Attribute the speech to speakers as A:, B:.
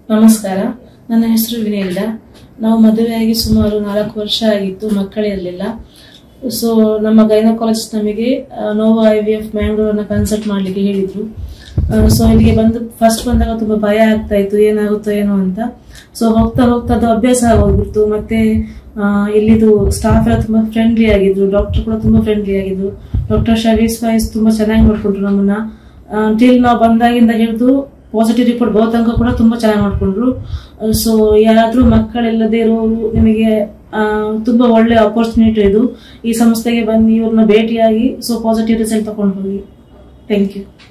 A: ನಮಸ್ಕಾರ ನನ್ನ ಹೆಸರು ವಿನೀಲ್ಡ ನಾವು ಮದುವೆಯಾಗಿ ಸುಮಾರು ನಾಲ್ಕು ವರ್ಷ ಆಗಿತ್ತು ಮಕ್ಕಳಿರಲಿಲ್ಲ ಸೊ ನಮ್ಮ ಗೈನಕಾಲಜಿಸ್ಟ್ ನಮಗೆ ನೋವಾ ಐ ವಿ ಎಫ್ ಮ್ಯಾಂಗ್ಳೂರನ್ನ ಕನ್ಸಲ್ಟ್ ಮಾಡಲಿಕ್ಕೆ ಹೇಳಿದ್ರು ಸೊ ಇಲ್ಲಿಗೆ ಬಂದು ಫಸ್ಟ್ ಬಂದಾಗ ತುಂಬಾ ಭಯ ಆಗ್ತಾ ಇತ್ತು ಏನಾಗುತ್ತೋ ಏನೋ ಅಂತ ಸೊ ಹೋಗ್ತಾ ಹೋಗ್ತಾ ಅದು ಅಭ್ಯಾಸ ಆಗೋಗ್ಬಿಡ್ತು ಮತ್ತೆ ಆ, ಇಲ್ಲಿದು ಸ್ಟಾಫ್ ಎಲ್ಲ ತುಂಬಾ ಫ್ರೆಂಡ್ಲಿ ಆಗಿದ್ರು ಡಾಕ್ಟರ್ ಕೂಡ ತುಂಬಾ ಫ್ರೆಂಡ್ಲಿ ಆಗಿದ್ರು ಡಾಕ್ಟರ್ ಶವೀಸ್ ವೈಸ್ ತುಂಬಾ ಚೆನ್ನಾಗಿ ನೋಡ್ಕೊಂಡ್ರು ನಮ್ಮನ್ನ ಟಿಲ್ ನಾವು ಬಂದಾಗಿಂದ ಹಿಡಿದು ಪಾಸಿಟಿವ್ ರಿಪೋರ್ಟ್ ಬರೋ ತನಕ ಕೂಡ ತುಂಬಾ ಚೆನ್ನಾಗಿ ಮಾಡ್ಕೊಂಡ್ರು ಸೊ ಯಾರಾದ್ರೂ ಮಕ್ಕಳಿಲ್ಲದೆ ಇರೋರು ನಿಮಗೆ ಆ, ತುಂಬಾ ಒಳ್ಳೆ ಅಪರ್ಚುನಿಟಿ ಇದು ಈ ಸಂಸ್ಥೆಗೆ ಬನ್ನಿ ಇವ್ರನ್ನ ಭೇಟಿಯಾಗಿ ಸೊ ಪಾಸಿಟಿವ್ ರಿಸಲ್ಟ್ ತಗೊಂಡು ಹೋಗಿ ಥ್ಯಾಂಕ್ ಯು